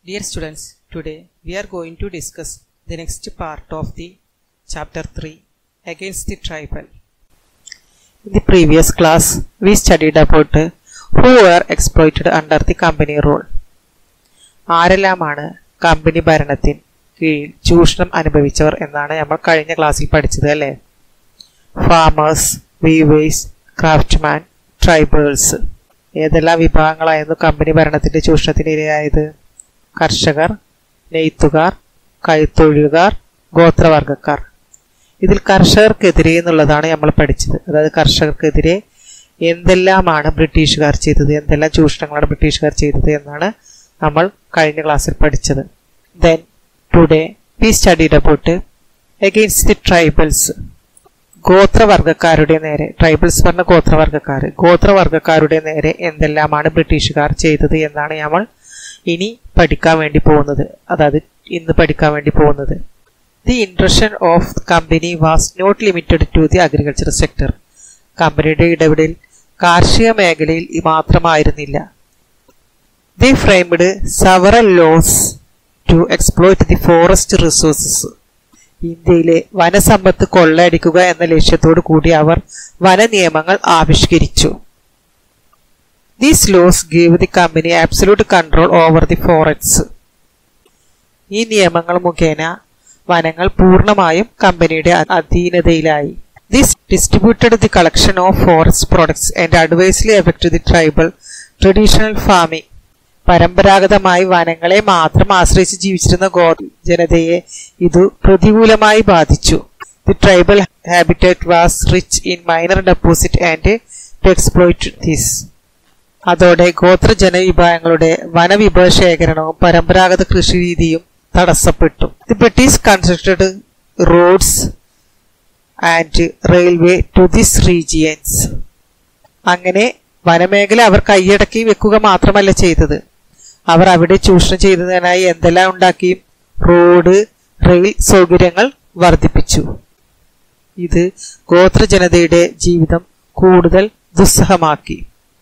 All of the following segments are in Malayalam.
Dear students, today we are going to discuss the next part of the chapter 3 against the tribal. In the previous class, we studied about uh, who were exploited under the company rule. ആരെല്ലാമാണ് കമ്പനി ഭരണത്തിന് കീഴിൽ ചൂഷണം അനുഭവിച്ചവർ എന്നാണ് നമ്മൾ കഴിഞ്ഞ ക്ലാസ്സിൽ പഠിച്ചത് അല്ലേ ഫാമേഴ്സ് വീവേഴ്സ് ക്രാഫ്റ്റ്മാൻ ട്രൈബേഴ്സ് ഏതെല്ലാം വിഭാഗങ്ങളായിരുന്നു കമ്പനി ഭരണത്തിന്റെ ചൂഷണത്തിന് ഇരയായത് കർഷകർ നെയ്ത്തുകാർ കൈത്തൊഴിലുകാർ ഗോത്രവർഗക്കാർ ഇതിൽ കർഷകർക്കെതിരെ എന്നുള്ളതാണ് നമ്മൾ പഠിച്ചത് അതായത് കർഷകർക്കെതിരെ എന്തെല്ലാമാണ് ബ്രിട്ടീഷുകാർ ചെയ്തത് എന്തെല്ലാം ചൂഷണങ്ങളാണ് ബ്രിട്ടീഷുകാർ ചെയ്തത് എന്നാണ് നമ്മൾ കഴിഞ്ഞ ക്ലാസ്സിൽ പഠിച്ചത് then today we studied about against the tribals ഗോത്രവർഗക്കാരുടെ നേരെ ട്രൈബൽസ് പറഞ്ഞ ഗോത്രവർഗക്കാർ ഗോത്രവർഗക്കാരുടെ നേരെ എന്തെല്ലാമാണ് ബ്രിട്ടീഷുകാർ ചെയ്തത് എന്നാണ് നമ്മൾ ഇനി പഠിക്കാൻ വേണ്ടി പോകുന്നത് അതായത് ഇന്ന് പഠിക്കാൻ വേണ്ടി പോകുന്നത് the intrusion of company was not limited to the agriculture sector കമ്പനിയുടെ ഇടപെടൽ കാർഷിക മേഖലയിൽ മാത്രമായിരുന്നില്ല the framed several laws to exploit the forest resources ഇന്ത്യയിലെ വനസമ്പത്ത് കൊള്ളയടിക്കുക എന്ന ലക്ഷ്യത്തോടു കൂടി അവർ വന നിയമങ്ങൾ ആവിഷ്കരിച്ചു these laws give the company absolute control over the forest ഈ നിയമങ്ങൾ മുഖേന വനങ്ങൾ പൂർണ്ണമായും കമ്പനിയുടെ അധീനതയിലായി this distributed the collection of forest products and adversely effect the tribal traditional farming പരമ്പരാഗതമായി വനങ്ങളെ മാത്രം ആശ്രയിച്ച് ജീവിച്ചിരുന്ന ഗോ ജനതയെ ഇത് പ്രതികൂലമായി ബാധിച്ചു the tribal habitat was rich in minor deposit and to exploit this അതോടെ ഗോത്ര ജനവിഭാഗങ്ങളുടെ വനവിഭവ ശേഖരണവും പരമ്പരാഗത കൃഷിരീതിയും തടസ്സപ്പെട്ടു the British constructed roads and railway to this regions അങ്ങനെ വനമേഖല അവർ കൈയടക്കി വെക്കുക മാത്രമല്ല ചെയ്തത് അവർ അവിടെ ചൂഷണം ചെയ്യുന്നതിനായി എന്തെല്ലാം ഉണ്ടാക്കി റോഡ് റെയിൽ സൗകര്യങ്ങൾ വർദ്ധിപ്പിച്ചു ഇത് ഗോത്ര ജനതയുടെ ജീവിതം കൂടുതൽ ദുസ്സഹമാക്കി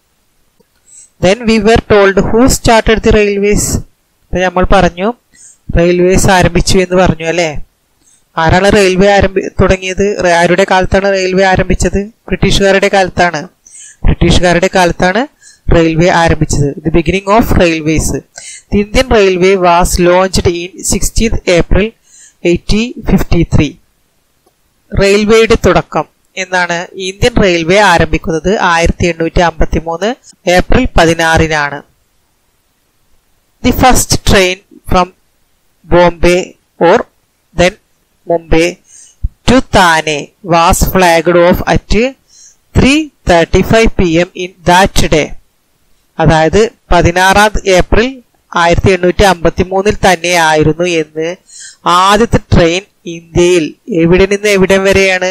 then we were told who started the railways നമ്മൾ പറഞ്ഞു റെയിൽവേസ് ആരംഭിച്ചു എന്ന് പറഞ്ഞു അല്ലേ ആരാണ് റെയിൽവേ ആരംഭി തുടങ്ങിയത് ആരുടെ കാലത്താണ് റെയിൽവേ ആരംഭിച്ചത് ബ്രിട്ടീഷുകാരുടെ കാലത്താണ് ബ്രിട്ടീഷുകാരുടെ കാലത്താണ് റെയിൽവേ ആരംഭിച്ചത് the beginning of railways the Indian railway was launched in sixteen April eighty fifty three റെയിൽവേയുടെ തുടക്കം എന്നാണ് ഇന്ത്യൻ റെയിൽവേ ആരംഭിക്കുന്നത് ആയിരത്തി എണ്ണൂറ്റി അമ്പത്തി മൂന്ന് ഏപ്രിൽ പതിനാറിനാണ് the first train from Bombay or then Mumbai to Thane was flagged off at three thirty five P M in that day അതായത് പതിനാറാം ഏപ്രിൽ ആയിരത്തി എണ്ണൂറ്റി അമ്പത്തി മൂന്നിൽ തന്നെയായിരുന്നു എന്ന് ആദ്യത്തെ ട്രെയിൻ ഇന്ത്യയിൽ എവിടെ നിന്ന് എവിടം വരെയാണ്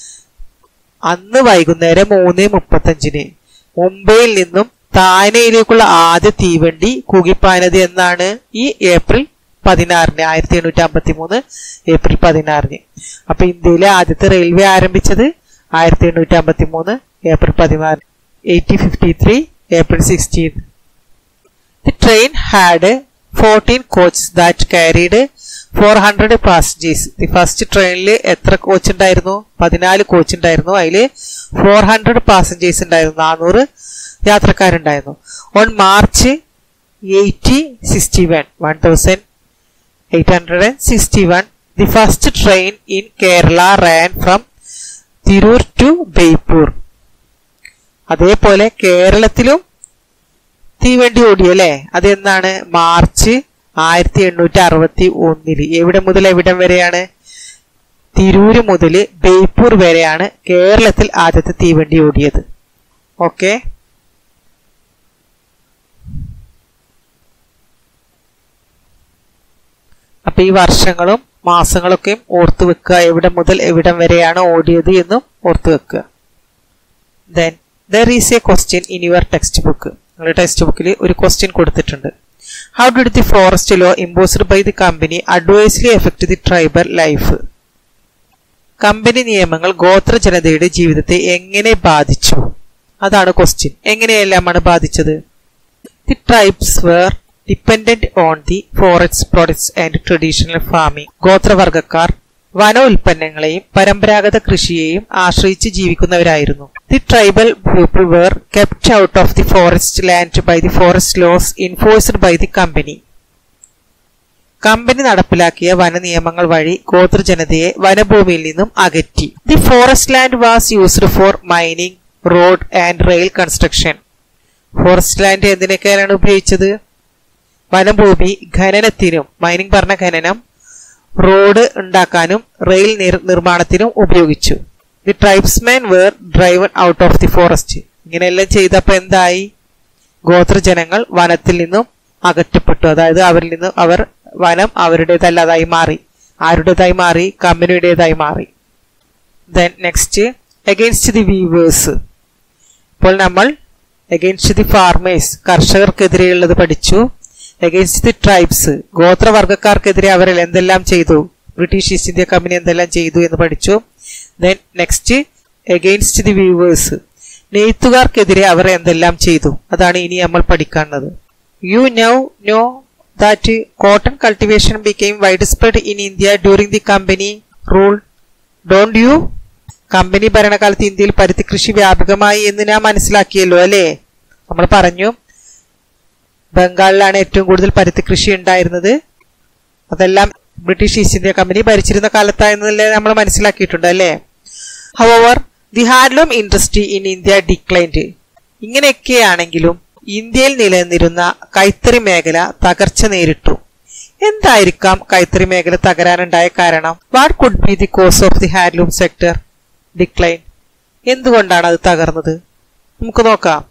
അന്ന് വൈകുന്നേരം മൂന്ന് മുപ്പത്തഞ്ചിന് മുംബൈയിൽ നിന്നും താനയിലേക്കുള്ള ആദ്യ തീവണ്ടി കൂകിപ്പാനത് എന്നാണ് ഈ ഏപ്രിൽ പതിനാറിന് ആയിരത്തി എണ്ണൂറ്റി അമ്പത്തി മൂന്ന് ഏപ്രിൽ പതിനാറിന് അപ്പൊ ഇന്ത്യയിലെ ആദ്യത്തെ റെയിൽവേ ആരംഭിച്ചത് ആയിരത്തി എണ്ണൂറ്റി അമ്പത്തി മൂന്ന് ഏപ്രിൽ പതിനാറ് eighty fifty three April sixteen the train had fourteen coach that carried four hundred passengers the first ട്രെയിനിൽ എത്ര കോച്ച് ഉണ്ടായിരുന്നു പതിനാല് കോച്ച് ഉണ്ടായിരുന്നു അതിൽ ഫോർ ഹൺഡ്രഡ് പാസഞ്ചേഴ്സ് ഉണ്ടായിരുന്നു നാനൂറ് യാത്രക്കാരുണ്ടായിരുന്നു on March eighty sixty one one thousand eight hundred and sixty one the first train in Kerala ran from Tirur to Beypore അതേപോലെ കേരളത്തിലും തീവണ്ടി ഓടിയല്ലേ അതെന്താണ് മാർച്ച് ആയിരത്തി എണ്ണൂറ്റി അറുപത്തി ഒന്നില് എവിടെ മുതൽ എവിടം വരെയാണ് തിരൂര് മുതൽ ബേപ്പൂർ വരെയാണ് കേരളത്തിൽ ആദ്യത്തെ തീവണ്ടി ഓടിയത് ഓക്കെ അപ്പൊ ഈ വർഷങ്ങളും മാസങ്ങളൊക്കെയും ഓർത്തു വെക്കുക എവിടെ മുതൽ എവിടം വരെയാണ് ഓടിയത് എന്നും ഓർത്തു വെക്കുക then there is a question in your text book നിങ്ങളുടെ ടെക്സ്റ്റ് ബുക്കിൽ ഒരു ക്വസ്റ്റ്യൻ കൊടുത്തിട്ടുണ്ട് how did the forest law imposed by the company adversely effect the tribal life company നിയമങ്ങൾ ഗോത്ര ജനതയുടെ ജീവിതത്തെ എങ്ങനെ ബാധിച്ചു അതാണ് ക്വസ്റ്റ്യൻ എങ്ങനെയെല്ലാമാണ് ബാധിച്ചത് the tribes were dependent on the forest products and traditional farming ഗോത്രവർഗക്കാർ വന ഉൽപ്പന്നങ്ങളെയും പരമ്പരാഗത കൃഷിയെയും ആശ്രയിച്ച് ജീവിക്കുന്നവരായിരുന്നു the tribal people were kept out of the forest land by the forest laws enforced by the company company നടപ്പിലാക്കിയ വന നിയമങ്ങൾ വഴി ഗോത്രജനതയെ വനഭൂമിയിൽ നിന്നും അകറ്റി the forest land was used for mining road and rail construction forest land എന്തിനൊക്കെയാണ് ഉപയോഗിച്ചത് വനഭൂമി ഖനനത്തിനും മൈനിങ് പറഞ്ഞ ഖനനം റോഡ് ഉണ്ടാക്കാനും റെയിൽ നിർമ്മാണത്തിനും ഉപയോഗിച്ചു the tribesman were driven out of the forest ഇങ്ങനെയെല്ലാം ചെയ്തപ്പോൾ എന്തായി ഗോത്രജനങ്ങൾ വനത്തിൽ നിന്നും അകറ്റപ്പെട്ടു അതായത് അവരിൽ നിന്ന് അവർ വനം അവരുടേതല്ലാതായി മാറി ആരുടേതായി മാറി കമ്പനിയുടേതായി മാറി then next against the weavers ഇപ്പോൾ നമ്മൾ അഗെയിൻസ്റ്റ് ദി ഫാർമേഴ്സ് കർഷകർക്കെതിരെയുള്ളത് പഠിച്ചു അഗെയിൻസ്റ്റ് ദി ട്രൈബ്സ് ഗോത്രവർഗക്കാർക്കെതിരെ അവർ എന്തെല്ലാം ചെയ്തു ബ്രിട്ടീഷ് ഈസ്റ്റ് ഇന്ത്യ കമ്പനി എന്തെല്ലാം ചെയ്തു എന്ന് പഠിച്ചു then next against the viewers നെയ്ത്തുകാർക്കെതിരെ അവർ എന്തെല്ലാം ചെയ്തു അതാണ് ഇനി നമ്മൾ പഠിക്കാനുള്ളത് you now know that cotton cultivation became widespread in India during the company rule don't you company ഭരണകാലത്ത് ഇന്ത്യയിൽ പരുത്തി കൃഷി വ്യാപകമായി എന്ന് ഞാൻ മനസ്സിലാക്കിയല്ലോ അല്ലേ നമ്മൾ പറഞ്ഞു ബംഗാളിലാണ് ഏറ്റവും കൂടുതൽ പരുത്തി കൃഷി ഉണ്ടായിരുന്നത് അതെല്ലാം ബ്രിട്ടീഷ് ഈസ്റ്റ് ഇന്ത്യ കമ്പനി ഭരിച്ചിരുന്ന കാലത്തായെന്നല്ലേ നമ്മൾ മനസ്സിലാക്കിയിട്ടുണ്ട് അല്ലേ however the handloom industry in India declined ഇങ്ങനെയൊക്കെയാണെങ്കിലും ഇന്ത്യയിൽ നിലനിന്നിരുന്ന കൈത്തറി മേഖല തകർച്ച നേരിട്ടു എന്തായിരിക്കാം കൈത്തറി മേഖല തകരാനുണ്ടായ കാരണം what could be the cause of the handloom sector decline എന്തുകൊണ്ടാണ് അത് തകർന്നത് നമുക്ക് നോക്കാം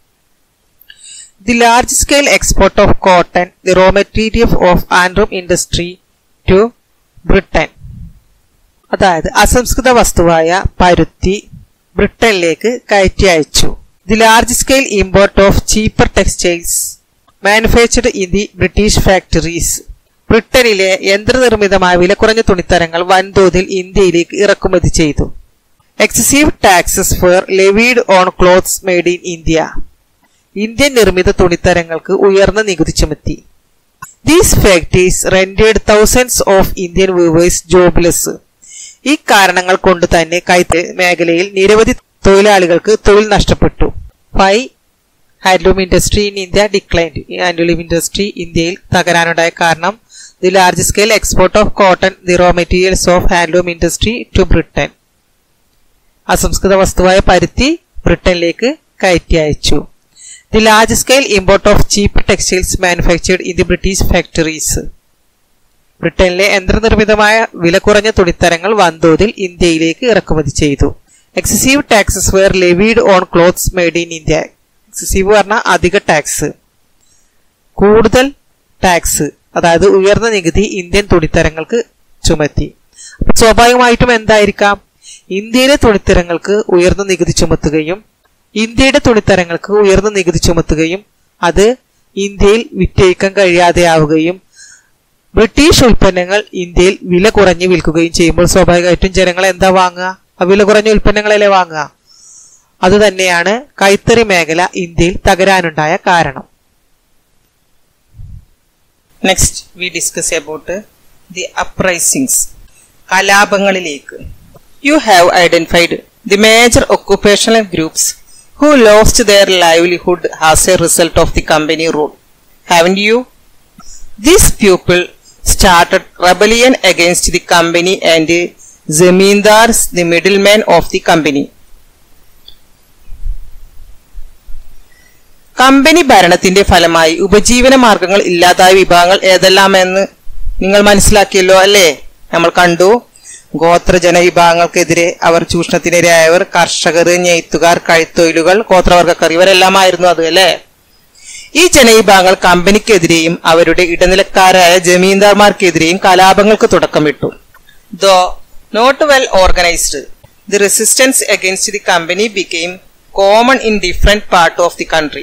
the large scale export of cotton the raw material of handloom industry to Britain അതായത് അസംസ്കൃത വസ്തുവായ പരുത്തി ബ്രിട്ടനിലേക്ക് കയറ്റി അയച്ചു the large scale import of cheaper textiles manufactured in the British factories ബ്രിട്ടനിലെ യന്ത്രനിർമ്മിതമായ വില കുറഞ്ഞ തുണിത്തരങ്ങൾ വൻതോതിൽ ഇന്ത്യയിലേക്ക് ഇറക്കുമതി ചെയ്തു excessive taxes were levied on clothes made in India Indian നിർമ്മിത തുണിത്തരങ്ങൾക്ക് ഉയർന്ന നികുതി ചുമത്തി these factories rendered thousands of Indian weavers jobless ഈ കാരണങ്ങൾ കൊണ്ട് തന്നെ കൈത്ത് മേഖലയിൽ നിരവധി തൊഴിലാളികൾക്ക് തൊഴിൽ നഷ്ടപ്പെട്ടു why handloom industry in India declined ഈ ഹാൻഡ്ലൂം ഇൻഡസ്ട്രി ഇന്ത്യയിൽ തകരാനുണ്ടായ കാരണം the large scale export of cotton the raw materials of handloom industry to Britain അസംസ്കൃത വസ്തുവായ പരുത്തി ബ്രിട്ടനിലേക്ക് കയറ്റി അയച്ചു the large scale import of cheap textiles manufactured in the British factories ബ്രിട്ടനിലെ യന്ത്രനിർമ്മിതമായ വില കുറഞ്ഞ തുണിത്തരങ്ങൾ വൻതോതിൽ ഇന്ത്യയിലേക്ക് ഇറക്കുമതി ചെയ്തു excessive taxes were levied on clothes made in India excessive പറഞ്ഞാൽ അധിക ടാക്സ് കൂടുതൽ ടാക്സ് അതായത് ഉയർന്ന നികുതി ഇന്ത്യൻ തുണിത്തരങ്ങൾക്ക് ചുമത്തി സ്വാഭാവികമായിട്ടും എന്തായിരിക്കാം ഇന്ത്യയിലെ തുണിത്തരങ്ങൾക്ക് ഉയർന്ന നികുതി ചുമത്തുകയും ഇന്ത്യയുടെ തുണിത്തരങ്ങൾക്ക് ഉയർന്ന നികുതി ചുമത്തുകയും അത് ഇന്ത്യയിൽ വിറ്റഴിക്കാൻ കഴിയാതെയാവുകയും ബ്രിട്ടീഷ് ഉൽപ്പന്നങ്ങൾ ഇന്ത്യയിൽ വില കുറഞ്ഞ് വിൽക്കുകയും ചെയ്യുമ്പോൾ സ്വാഭാവികമായിട്ടും ജനങ്ങൾ എന്താ വാങ്ങുക ആ വില കുറഞ്ഞ ഉൽപ്പന്നങ്ങളല്ലേ വാങ്ങുക അത് തന്നെയാണ് കൈത്തറി മേഖല ഇന്ത്യയിൽ തകരാനുണ്ടായ കാരണം next we discuss about the uprisings കലാപങ്ങളിലേക്ക് you have identified the major occupational groups who lost their livelihood as a result of the company rule haven't you this people started rebellion against the company and zamindars the middlemen of the company company ഭരണത്തിന്റെ ഫലമായി ഉപജീവന മാർഗങ്ങൾ ഇല്ലാതായ വിഭാഗങ്ങൾ ഏതെല്ലാമെന്ന് നിങ്ങൾ മനസ്സിലാക്കിയല്ലോ അല്ലേ നമ്മൾ കണ്ടു ഗോത്രജന വിഭാഗങ്ങൾക്കെതിരെ അവർ ചൂഷണത്തിനിരയായവർ കർഷകർ നെയ്ത്തുകാർ കഴുത്തൊഴിലുകൾ ഗോത്രവർഗക്കാർ ഇവരെല്ലാമായിരുന്നു അത് അല്ലേ ഈ ജനവിഭാഗങ്ങൾ കമ്പനിക്കെതിരെയും അവരുടെ ഇടനിലക്കാരായ ജമീന്ദാർമാർക്കെതിരെയും കലാപങ്ങൾക്ക് തുടക്കമിട്ടു though not well organised the resistance against the company became common in different part of the country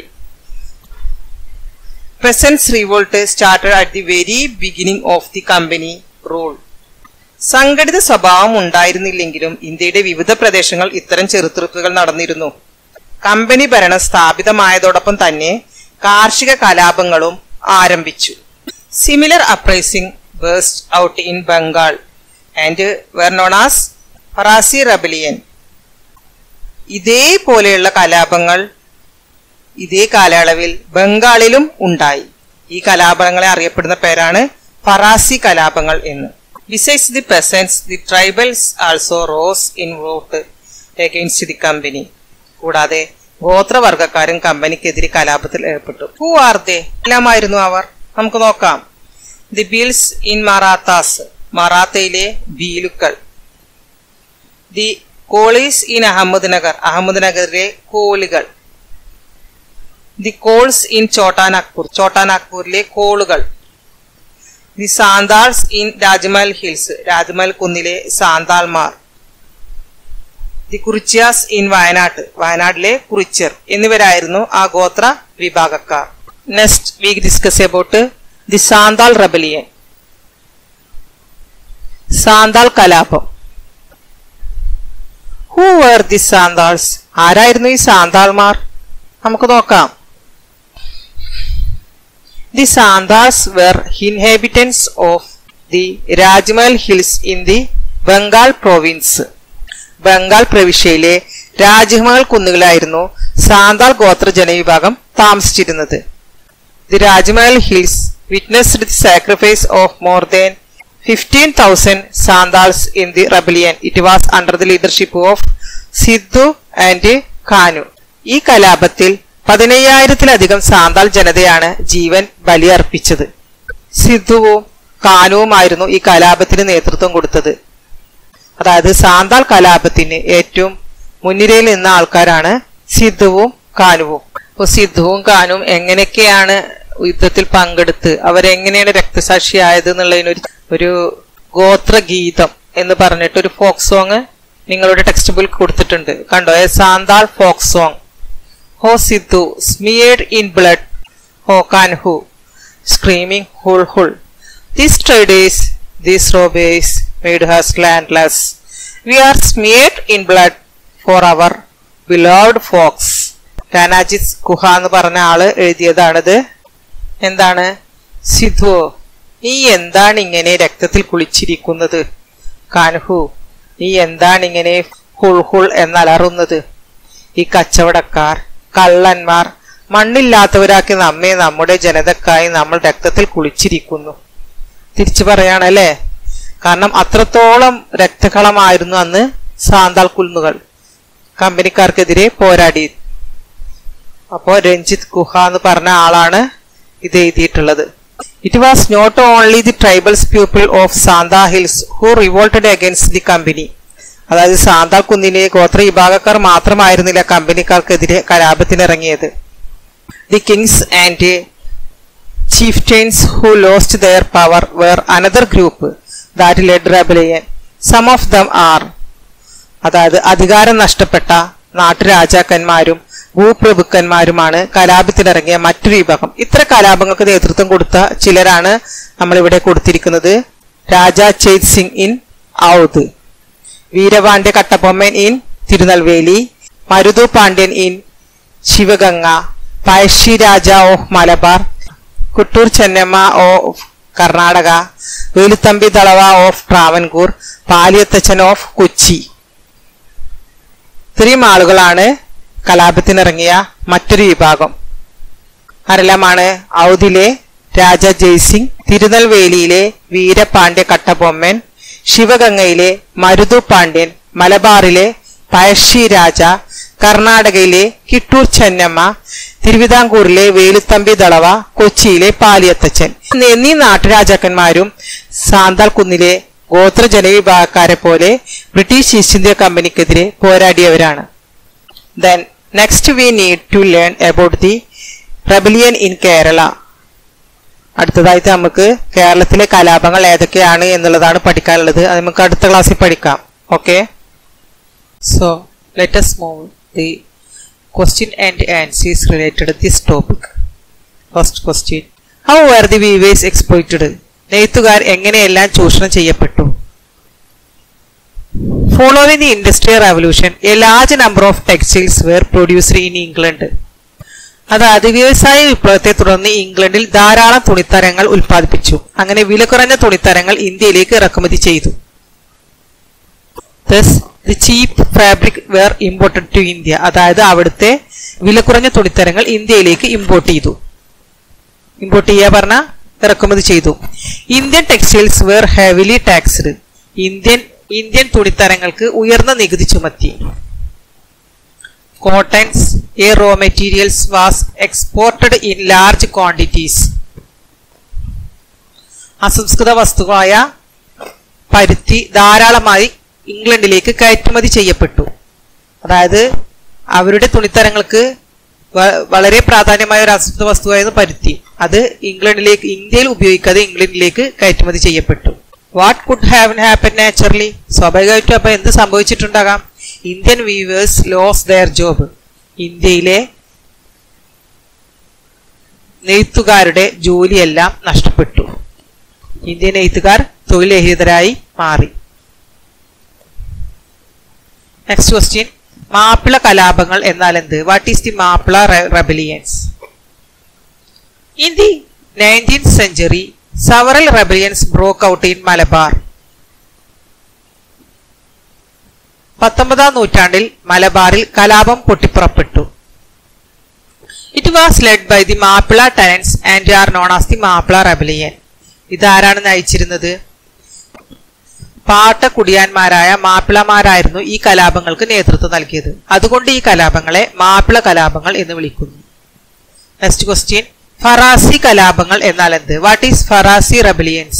peasants revolt started at the very beginning of the company rule സംഘടിത സ്വഭാവം ഉണ്ടായിരുന്നില്ലെങ്കിലും ഇന്ത്യയുടെ വിവിധ പ്രദേശങ്ങൾ ഇത്തരം ചെറുത്തുറുക്കുകൾ നടന്നിരുന്നു കമ്പനി ഭരണം സ്ഥാപിതമായതോടൊപ്പം തന്നെ കാർഷിക കലാപങ്ങളും ആരംഭിച്ചു similar uprising burst out in Bengal and were known as Faraizi rebellion ഇതേപോലെയുള്ള കലാപങ്ങൾ ഇതേ കാലയളവിൽ ബംഗാളിലും ഉണ്ടായി ഈ കലാപങ്ങളെ അറിയപ്പെടുന്ന പേരാണ് ഫറാസി കലാപങ്ങൾ എന്ന് besides the peasants the tribals also rose in revolt against the company കൂടാതെ ഗോത്രവർഗക്കാരും കമ്പനിക്കെതിരെ കലാപത്തിൽ ഏർപ്പെട്ടു ഹു ആർ ദേ എല്ലാമായിരുന്നു അവർ നമുക്ക് നോക്കാം ദി ബിൽസ് ഇൻ മറാത്താസ് മറാത്തയിലെ ബീലുക്കൾ the Kolis in Ahmednagar അഹമ്മദ് നഗറിലെ കോളുകൾ ദി കോൾസ് ഇൻ ചോട്ടാനാഗ്പൂർ ചോട്ടാനാഗ്പൂരിലെ കോളുകൾ the Santhals in Rajmahal hills Rajmahal കുന്നിലെ സാന്താൾമാർ ദി കുറിച്യാസ് ഇൻ വയനാട് വയനാട്ടിലെ കുറിച്യർ എന്നിവരായിരുന്നു ആ ഗോത്ര വിഭാഗക്കാർ next week discuss about the Santhal rebellion Santhal കലാപം ഹൂ വേർ ദി സാന്താൾസ് ആരായിരുന്നു ഈ സാന്താൾമാർ നമുക്ക് നോക്കാം the Santhals were inhabitants of the Rajmahal hills in the Bengal province Bengal പ്രവിശ്യയിലെ രാജ്മഹൽ കുന്നുകളായിരുന്നു സാന്താൾ ഗോത്ര ജനവിഭാഗം താമസിച്ചിരുന്നത് the Rajmahal hills witnessed the sacrifice of more than fifteen thousand Santhals in the rebellion it was under the leadership of Sidhu and Kanhu ഈ കലാപത്തിൽ പതിനയ്യായിരത്തിലധികം സാന്താൾ ജനതയാണ് ജീവൻ ബലിയർപ്പിച്ചത് സിദ്ധുവും കാനുവുമായിരുന്നു ഈ കലാപത്തിന് നേതൃത്വം കൊടുത്തത് അതായത് സാന്താൾ കലാപത്തിന് ഏറ്റവും മുൻനിരയിൽ നിന്ന ആൾക്കാരാണ് സിദ്ധുവും കാനുവും അപ്പോൾ സിദ്ധുവും കാനുവും എങ്ങനെയൊക്കെയാണ് യുദ്ധത്തിൽ പങ്കെടുത്ത് അവരെങ്ങനെയാണ് രക്തസാക്ഷിയായത് എന്നുള്ളതിനൊരു ഒരു ഗോത്രഗീതം എന്ന് പറഞ്ഞിട്ട് ഒരു ഫോക്ക് സോങ് നിങ്ങളുടെ ടെക്സ്റ്റ് ബുക്കിൽ കൊടുത്തിട്ടുണ്ട് കണ്ടോ എ സാന്താൾ ഫോക്ക് സോങ് ഹോ Sidhu സ്മിയേഡ് in blood oh Kanhu screaming hul hul These traders, these robbers made us landless. We are smeared in blood for our beloved folks. കാനാജിസ് കുഹ എന്ന് പറഞ്ഞ ആള് എഴുതിയതാണിത് എന്താണ് സിധു നീ എന്താണ് ഇങ്ങനെ രക്തത്തിൽ കുളിച്ചിരിക്കുന്നത് കാൻഹു നീ എന്താണ് ഇങ്ങനെ ഹുൾ ഹുൾ എന്നലറുന്നത് ഈ കച്ചവടക്കാർ കള്ളന്മാർ മണ്ണില്ലാത്തവരാക്കി നമ്മെ നമ്മുടെ ജനതക്കായി നമ്മൾ രക്തത്തിൽ കുളിച്ചിരിക്കുന്നു തിരിച്ചു പറയാണല്ലേ കാരണം അത്രത്തോളം രക്തകളമായിരുന്നു അന്ന് സാന്താൾ കുന്നുകൾ കമ്പനിക്കാർക്കെതിരെ പോരാടി അപ്പോ രഞ്ജിത്ത് ഗുഹ എന്ന് പറഞ്ഞ ആളാണ് ഇത് എഴുതിയിട്ടുള്ളത് it was not only the tribals people of Santhal hills who revolted against the company അതായത് സാന്താൾ കുന്നിലെ ഗോത്ര വിഭാഗക്കാർ മാത്രമായിരുന്നില്ല കമ്പനിക്കാർക്കെതിരെ കലാപത്തിനിറങ്ങിയത് the kings and chieftains who lost their power were another group that led rebellion. Some of them are അതായത് അധികാരം നഷ്ടപ്പെട്ട നാട്ടുരാജാക്കന്മാരും ഭൂപ്രഭുക്കന്മാരുമാണ് കലാപത്തിനിറങ്ങിയ മറ്റൊരു വിഭാഗം ഇത്ര കലാപങ്ങൾക്ക് നേതൃത്വം കൊടുത്ത ചിലരാണ് നമ്മളിവിടെ കൊടുത്തിരിക്കുന്നത് Raja Chait Singh in Awadh Veerapandya Kattabomman in Tirunelveli Maruthu Pandian in Sivaganga Pazhassi Raja of Malabar Kittur Chennamma of Karnataka Veluthampi Dalawa of Travancore Paliathachan of Kochi ഇത്രയും ആളുകളാണ് കലാപത്തിനിറങ്ങിയ മറ്റൊരു വിഭാഗം ആരെല്ലാമാണ് ഔദിലെ രാജ ജയ്സിംഗ് തിരുനെൽവേലിയിലെ വീരപാണ്ഡ്യ കട്ടബൊമ്മൻ ശിവഗംഗയിലെ മരുതു പാണ്ഡ്യൻ മലബാറിലെ പഴശ്ശി രാജ കർണാടകയിലെ കിട്ടൂർ ചെന്നമ്മ തിരുവിതാംകൂറിലെ വേലുത്തമ്പി ദളവ കൊച്ചിയിലെ പാലിയത്തച്ഛൻ എന്നീ നാട്ടുരാജാക്കന്മാരും സാന്താൾ കുന്നിലെ ഗോത്ര ജനവിഭാഗക്കാരെ പോലെ ബ്രിട്ടീഷ് ഈസ്റ്റ് ഇന്ത്യ കമ്പനിക്കെതിരെ പോരാടിയവരാണ് then next we need to learn about the rebellion in Kerala അടുത്തതായിട്ട് നമുക്ക് കേരളത്തിലെ കലാപങ്ങൾ ഏതൊക്കെയാണ് എന്നുള്ളതാണ് പഠിക്കാനുള്ളത് അത് നമുക്ക് അടുത്ത ക്ലാസ്സിൽ പഠിക്കാം okay so let's move the question and answers related to this topic. First question. How were the weavers exploited? നെയ്ത്തുകാർ എങ്ങനെയെല്ലാം ചൂഷണം ചെയ്യപ്പെട്ടു following the industrial revolution a large number of textiles were produced in England അതായത് വ്യവസായ വിപ്ലവത്തെ തുടർന്ന് ഇംഗ്ലണ്ടിൽ ധാരാളം തുണിത്തരങ്ങൾ ഉൽപ്പാദിപ്പിച്ചു അങ്ങനെ വില കുറഞ്ഞ തുണിത്തരങ്ങൾ ഇന്ത്യയിലേക്ക് ഇറക്കുമതി ചെയ്തു Thus, the cheap fabric were imported to India. അതായത് അവിടുത്തെ വില കുറഞ്ഞ തുണിത്തരങ്ങൾ ഇന്ത്യയിലേക്ക് ഇമ്പോർട്ട് ചെയ്തു ഇമ്പോർട്ട് ചെയ്യുക പറഞ്ഞ ഇറക്കുമതി ചെയ്തു Indian textiles were heavily taxed Indian Indian തുണിത്തരങ്ങൾക്ക് ഉയർന്ന നികുതി ചുമത്തി cottons a raw materials was exported in large quantities അസംസ്കൃത വസ്തുവായ പരുത്തി ധാരാളമായി ഇംഗ്ലണ്ടിലേക്ക് കയറ്റുമതി ചെയ്യപ്പെട്ടു അതായത് അവരുടെ തുണിത്തരങ്ങൾക്ക് വ- വളരെ പ്രാധാന്യമായ ഒരു അസംസ്കൃത വസ്തുവായിരുന്നു പരുത്തി അത് ഇംഗ്ലണ്ടിലേക്ക് ഇന്ത്യയിൽ ഉപയോഗിക്കാതെ ഇംഗ്ലണ്ടിലേക്ക് കയറ്റുമതി ചെയ്യപ്പെട്ടു what could have happen naturally സ്വാഭാവികമായിട്ടും അപ്പൊ എന്ത് സംഭവിച്ചിട്ടുണ്ടാകാം Indian weavers lose their job ഇന്ത്യയിലെ നെയ്ത്തുകാരുടെ ജോലിയെല്ലാം നഷ്ടപ്പെട്ടു ഇന്ത്യൻ നെയ്ത്തുകാർ തൊഴിൽരഹിതരായി മാറി നെക്സ്റ്റ് ക്വസ്റ്റ്യൻ മാപ്പിള കലാപങ്ങൾ എന്നാൽ എന്ത് what is the Mappila rebellions in the nineteenth century several rebellions broke out in Malabar പത്തൊമ്പതാം നൂറ്റാണ്ടിൽ മലബാറിൽ കലാപം പൊട്ടിപ്പുറപ്പെട്ടു it was led by the Mappila tenants and are known as the Mappila rebellion ഇതാരാണ് നയിച്ചിരുന്നത് പാട്ട കുടിയാന്മാരായ മാപ്പിളമാരായിരുന്നു ഈ കലാപങ്ങൾക്ക് നേതൃത്വം നൽകിയത് അതുകൊണ്ട് ഈ കലാപങ്ങളെ മാപ്പിള കലാപങ്ങൾ എന്ന് വിളിക്കുന്നു നെക്സ്റ്റ് ക്വസ്റ്റ്യൻ ഫറാസി കലാപങ്ങൾ എന്നാൽ എന്ത് what is Faraizi rebellions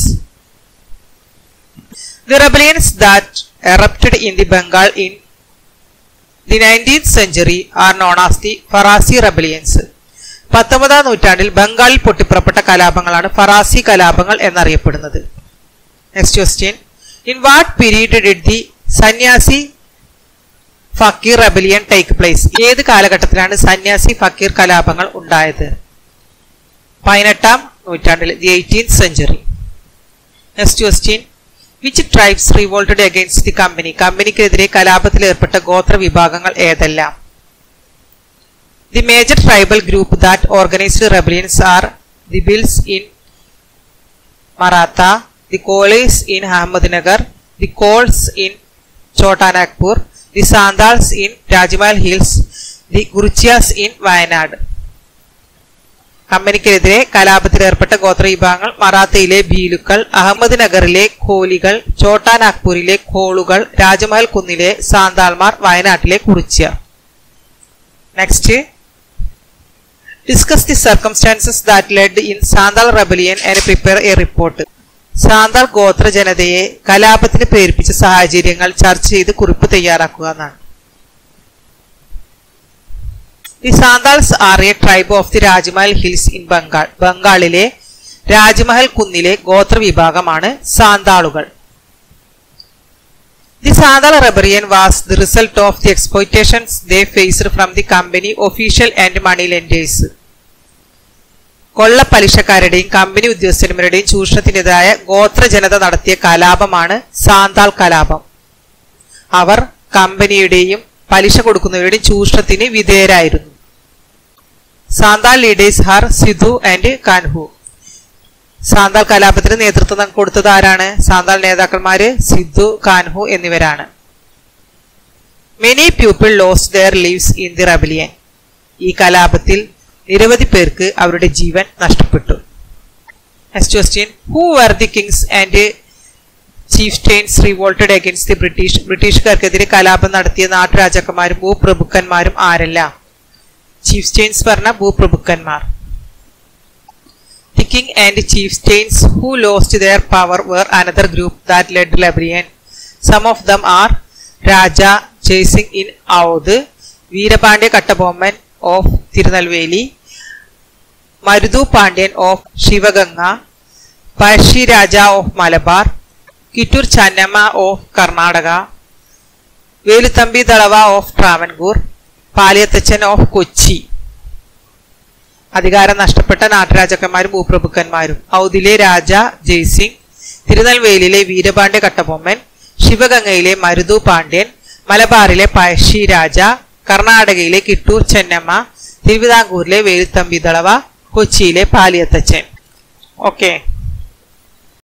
the rebellions that erupted in the Bengal in the nineteenth century are known as the Faraizi rebellions പത്തൊമ്പതാം നൂറ്റാണ്ടിൽ ബംഗാളിൽ പൊട്ടിപ്പുറപ്പെട്ട കലാപങ്ങളാണ് ഫറാസി കലാപങ്ങൾ എന്നറിയപ്പെടുന്നത് next question in what period did the Sanyasi Fakir rebellion take place ഏത് കാലഘട്ടത്തിലാണ് സന്യാസി ഫക്കീർ കലാപങ്ങൾ ഉണ്ടായത് പതിനെട്ടാം നൂറ്റാണ്ടിൽ the eighteenth century next question which tribes revolted against the company കമ്പനിക്കെതിരെ കലാപത്തിൽ ഏർപ്പെട്ട ഗോത്ര വിഭാഗങ്ങൾ ഏതെല്ലാം the major tribal group that organised rebellions are the Bhils in Maratha the Kolis in Ahmednagar the Kols in Chotanagpur the Santhals in Rajmahal hills the Kurichiyas in Wayanad കമ്പനിക്കെതിരെ കലാപത്തിൽ ഏർപ്പെട്ട ഗോത്ര വിഭാഗങ്ങൾ മറാത്തയിലെ ഭീലുക്കൾ അഹമ്മദ് നഗറിലെ ഖോലികൾ ചോട്ടാനാഗ്പൂരിലെ ഖോളുകൾ രാജ്മഹൽ കുന്നിലെ സാന്താൾമാർ വയനാട്ടിലെ Kurichya next discuss the circumstances that led in Santhal rebellion and prepare a report Santhal ഗോത്ര ജനതയെ കലാപത്തിന് പ്രേരിപ്പിച്ച സാഹചര്യങ്ങൾ ചർച്ച ചെയ്ത് കുറിപ്പ് തയ്യാറാക്കുക എന്നാണ് the Santhals are a tribe of the Rajmahal hills in Bengal ബംഗാളിലെ രാജ്മഹൽ കുന്നിലെ ഗോത്ര വിഭാഗമാണ് സാന്താളുകൾ the Santhal rebellion was the result of the exploitations they faced from the company official and money lenders കൊള്ളപ്പലിശക്കാരുടെയും കമ്പനി ഉദ്യോഗസ്ഥന്മാരുടെയും ചൂഷണത്തിനെതിരായ ഗോത്ര ജനത നടത്തിയ കലാപമാണ് സാന്താൾ കലാപം അവർ കമ്പനിയുടെയും പലിശ കൊടുക്കുന്നവരുടെയും ചൂഷണത്തിന് വിധേയരായിരുന്നു Santhal leaders are Sidhu and Kanhu Santhal കലാപത്തിന് നേതൃത്വം കൊടുത്തത് ആരാണ് സാന്താൾ നേതാക്കന്മാര് സിദ്ധു കാൻഹു എന്നിവരാണ് many people lose their lives in the rebellion ഈ കലാപത്തിൽ നിരവധി പേർക്ക് അവരുടെ ജീവൻ നഷ്ടപ്പെട്ടു next question who are the kings and chieftains revolted against the British ബ്രിട്ടീഷുകാർക്കെതിരെ കലാപം നടത്തിയ നാട്ടുരാജാക്കന്മാരും ഭൂപ്രഭുക്കന്മാരും ആരെല്ലാം ചീഫ് സ്റ്റെയിൻസ് പറഞ്ഞ ഭൂപ്രഭുക്കന്മാർ the king and chieftains who lost their power were another group that led rebellion some of them are Raja Jaisingh in Awadh Veerapandya Kattabomman of Tirunelveli Maruthu Pandian of Sivaganga Pazhassi Raja of Malabar Kittur Chennamma of Karnataka Veluthampi Dalawa of Travancore Paliathachan of Kochi അധികാരം നഷ്ടപ്പെട്ട നാട്ടുരാജാക്കന്മാരും ഭൂപ്രഭുക്കന്മാരും ഔദിലെ രാജ ജയ്സിംഗ് തിരുനെൽവേലിയിലെ വീരപാണ്ഡ്യ കട്ടബൊമ്മൻ ശിവഗംഗയിലെ മരുതു പാണ്ഡ്യൻ മലബാറിലെ പഴശ്ശി രാജ കർണാടകയിലെ കിട്ടൂർ ചെന്നമ്മ തിരുവിതാംകൂറിലെ വേലുത്തമ്പി ദളവ കൊച്ചിയിലെ പാലിയത്തച്ഛൻ ഓക്കെ